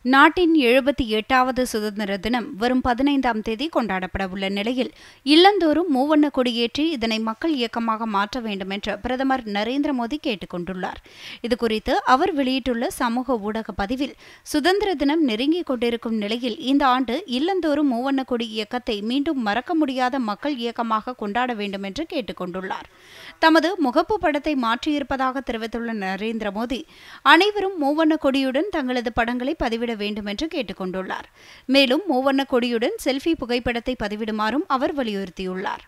நாட்டின் எழுபத்தி எட்டாவது சுதந்திர தினம் வரும் பதினைந்தாம் தேதி கொண்டாடப்பட உள்ள நிலையில் இல்லந்தோறும் மூவண்ண கொடியேற்றி இதனை மக்கள் இயக்கமாக மாற்ற வேண்டும் என்று பிரதமர் நரேந்திர மோடி கேட்டுக் கொண்டுள்ளார் இதுகுறித்து அவர் வெளியிட்டுள்ள சமூக ஊடக பதிவில் சுதந்திர தினம் நெருங்கிக் கொண்டிருக்கும் நிலையில் இந்த ஆண்டு இல்லந்தோறும் மூவண்ண கொடி இயக்கத்தை மீண்டும் மறக்க முடியாத மக்கள் இயக்கமாக கொண்டாட வேண்டும் என்று கேட்டுக் கொண்டுள்ளார் தமது முகப்பு படத்தை மாற்றியிருப்பதாக தெரிவித்துள்ள நரேந்திர மோடி அனைவரும் மூவண்ண கொடியுடன் தங்களது படங்களை பதிவிட வேண்டும் என்று கேட்டுக் கொண்டுள்ளார் மேலும் மூவண்ண கொடியுடன் செல்ஃபி புகைப்படத்தை பதிவிடுமாறும் அவர் வலியுறுத்தியுள்ளார்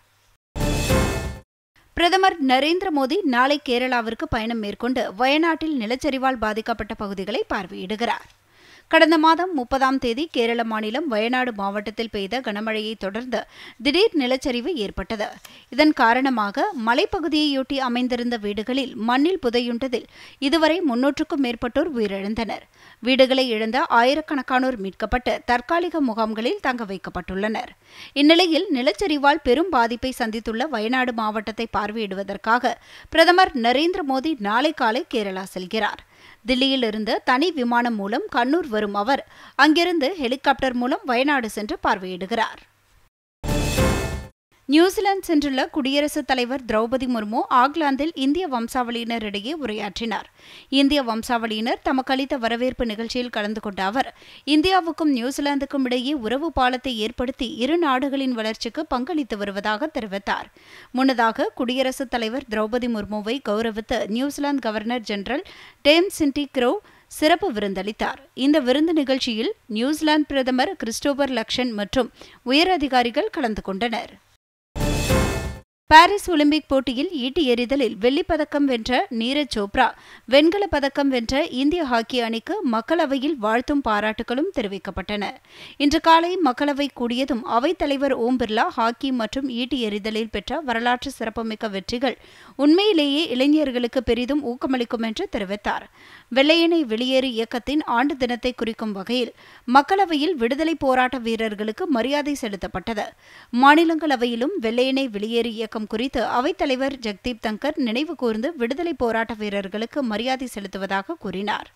பிரதமர் நரேந்திர மோடி நாளை கேரளாவிற்கு பயணம் மேற்கொண்டு வயநாட்டில் நிலச்சரிவால் பாதிக்கப்பட்ட பகுதிகளை பார்வையிடுகிறார் கடந்த மாதம் முப்பதாம் தேதி கேரள மாநிலம் வயநாடு மாவட்டத்தில் பெய்த கனமழையை தொடர்ந்து திடீர் நிலச்சரிவு ஏற்பட்டது இதன் காரணமாக மலைப்பகுதியையொட்டி அமைந்திருந்த வீடுகளில் மண்ணில் புதையுண்டதில் இதுவரை முன்னூற்றுக்கும் மேற்பட்டோர் உயிரிழந்தனர் வீடுகளை இழந்த ஆயிரக்கணக்கானோர் மீட்கப்பட்டு தற்காலிக முகாம்களில் தங்க வைக்கப்பட்டுள்ளனர் இந்நிலையில் நிலச்சரிவால் பெரும் பாதிப்பை சந்தித்துள்ள வயநாடு மாவட்டத்தை பார்வையிடுவதற்காக பிரதமர் நரேந்திர மோடி நாளை காலை கேரளா செல்கிறார் தில்லியிலிருந்து தனி விமானம் மூலம் கண்ணூர் வரும் அவர் அங்கிருந்து ஹெலிகாப்டர் மூலம் வயநாடு சென்று பார்வையிடுகிறார் நியூசிலாந்து சென்றுள்ள குடியரசுத் தலைவர் திரௌபதி முர்மு ஆக்லாந்தில் இந்திய வம்சாவளியினரிடையே உரையாற்றினார் இந்திய வம்சாவளியினர் தமக்கு அளித்த வரவேற்பு நிகழ்ச்சியில் கலந்து கொண்ட அவர் இந்தியாவுக்கும் நியூசிலாந்துக்கும் இடையே உறவு பாலத்தை ஏற்படுத்தி இரு நாடுகளின் வளர்ச்சிக்கு பங்களித்து வருவதாக தெரிவித்தார் முன்னதாக குடியரசுத் தலைவர் திரௌபதி முர்முவை கௌரவித்து New Zealand governor general dame Cindy Kiro சிறப்பு விருந்தளித்தார் இந்த விருந்து நிகழ்ச்சியில் நியூசிலாந்து பிரதமர் கிறிஸ்டோபர் லக்ஷன் மற்றும் உயர் அதிகாரிகள் கலந்து கொண்டனர் பாரிஸ் ஒலிம்பிக் போட்டியில் ஈட்டி எறிதலில் வெள்ளிப்பதக்கம் வென்ற நீரஜ் சோப்ரா வெண்கலப் பதக்கம் வென்ற இந்திய ஹாக்கி அணிக்கு மக்களவையில் வாழ்த்தும் பாராட்டுகளும் தெரிவிக்கப்பட்டன இன்று காலை மக்களவை கூடியதும் அவைத்தலைவர் ஓம் பிர்லா ஹாக்கி மற்றும் ஈட்டி எறிதலில் பெற்ற வரலாற்று சிறப்புமிக்க வெற்றிகள் உண்மையிலேயே இளைஞர்களுக்கு பெரிதும் ஊக்கமளிக்கும் என்று தெரிவித்தார் வெள்ளையனை வெளியேறு இயக்கத்தின் ஆண்டு தினத்தை குறிக்கும் வகையில் மக்களவையில் விடுதலை போராட்ட வீரர்களுக்கு மரியாதை செலுத்தப்பட்டது மாநிலங்களவையிலும் வெள்ளையனை வெளியேறு இயக்கம் குறித்து அவைத்தலைவர் ஜெக்தீப் தங்கர் நினைவு கூர்ந்து விடுதலை போராட்ட வீரர்களுக்கு மரியாதை செலுத்துவதாக கூறினார்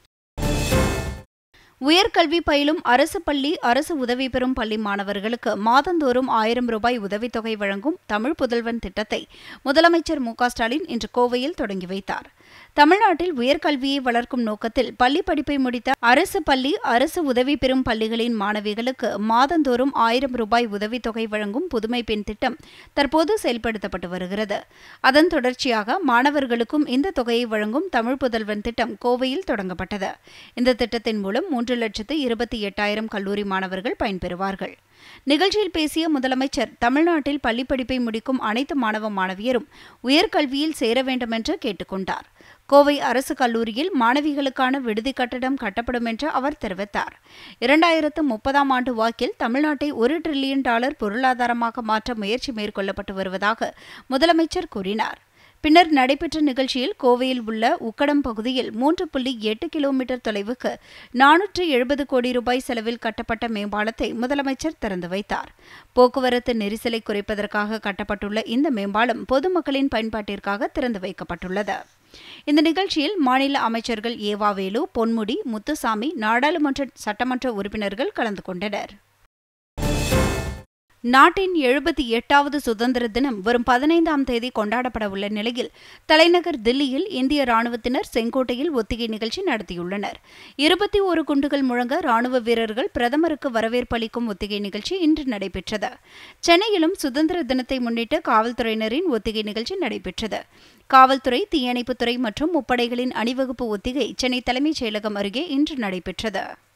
உயர்கல்வி பயிலும் அரசு பள்ளி அரசு உதவி பெறும் பள்ளி மாணவர்களுக்கு மாதந்தோறும் ஆயிரம் ரூபாய் உதவித்தொகை வழங்கும் தமிழ் புதல்வன் திட்டத்தை முதலமைச்சர் மு ஸ்டாலின் இன்று கோவையில் தொடங்கி வைத்தார் தமிழ்நாட்டில் உயர்கல்வியை வளர்க்கும் நோக்கத்தில் பள்ளி படிப்பை முடித்த அரசு பள்ளி அரசு உதவி பெறும் பள்ளிகளின் மாணவிகளுக்கு மாதந்தோறும் ஆயிரம் ரூபாய் உதவித்தொகை வழங்கும் புதுமை பெண் திட்டம் தற்போது செயல்படுத்தப்பட்டு வருகிறது அதன் தொடர்ச்சியாக மாணவர்களுக்கும் இந்த தொகையை வழங்கும் தமிழ் புதல்வன் திட்டம் கோவையில் தொடங்கப்பட்டது இந்த திட்டத்தின் மூலம் மூன்று லட்சத்து இருபத்தி எட்டாயிரம் கல்லூரி மாணவர்கள் பயன்பெறுவார்கள் நிகழ்ச்சியில் பேசிய முதலமைச்சர் தமிழ்நாட்டில் பள்ளிப்படிப்பை முடிக்கும் அனைத்து மாணவ மாணவியரும் உயர்கல்வியில் சேர வேண்டும் என்று கேட்டுக்கொண்டார் கோவை அரசு கல்லூரியில் மாணவிகளுக்கான விடுதி கட்டடம் கட்டப்படும் என்று அவர் தெரிவித்தார் இரண்டாயிரத்து முப்பதாம் ஆண்டு வாக்கில் தமிழ்நாட்டை ஒரு டிரில்லியன் டாலர் பொருளாதாரமாக மாற்ற முயற்சி மேற்கொள்ளப்பட்டு வருவதாக முதலமைச்சர் கூறினார் பின்னர் நடைபெற்ற நிகழ்ச்சியில் கோவையில் உள்ள உக்கடம் பகுதியில் மூன்று புள்ளி எட்டு கிலோமீட்டர் தொலைவுக்கு நானூற்று எழுபது கோடி ரூபாய் செலவில் கட்டப்பட்ட மேம்பாலத்தை முதலமைச்சர் திறந்து வைத்தார் போக்குவரத்து நெரிசலை குறைப்பதற்காக கட்டப்பட்டுள்ள இந்த மேம்பாலம் பொதுமக்களின் பயன்பாட்டிற்காக திறந்து வைக்கப்பட்டுள்ளது இந்த நிகழ்ச்சியில் மாநில அமைச்சர்கள் ஏவாவேலு பொன்முடி முத்துசாமி நாடாளுமன்ற சட்டமன்ற உறுப்பினர்கள் கலந்து கொண்டனர் நாட்டின் எழுபத்தி எட்டாவது சுதந்திர தினம் வரும் பதினைந்தாம் தேதி கொண்டாடப்பட உள்ள நிலையில் தலைநகர் தில்லியில் இந்திய ராணுவத்தினர் செங்கோட்டையில் ஒத்திகை நிகழ்ச்சி நடத்தியுள்ளனர் இருபத்தி ஒரு குண்டுகள் முழங்க ராணுவ வீரர்கள் பிரதமருக்கு வரவேற்பு அளிக்கும் ஒத்திகை நிகழ்ச்சி இன்று நடைபெற்றது சென்னையிலும் சுதந்திர தினத்தை முன்னிட்டு காவல்துறையினரின் ஒத்திகை நிகழ்ச்சி நடைபெற்றது காவல்துறை தீயணைப்புத்துறை மற்றும் முப்படைகளின் அணிவகுப்பு ஒத்திகை சென்னை தலைமைச் செயலகம் அருகே இன்று நடைபெற்றது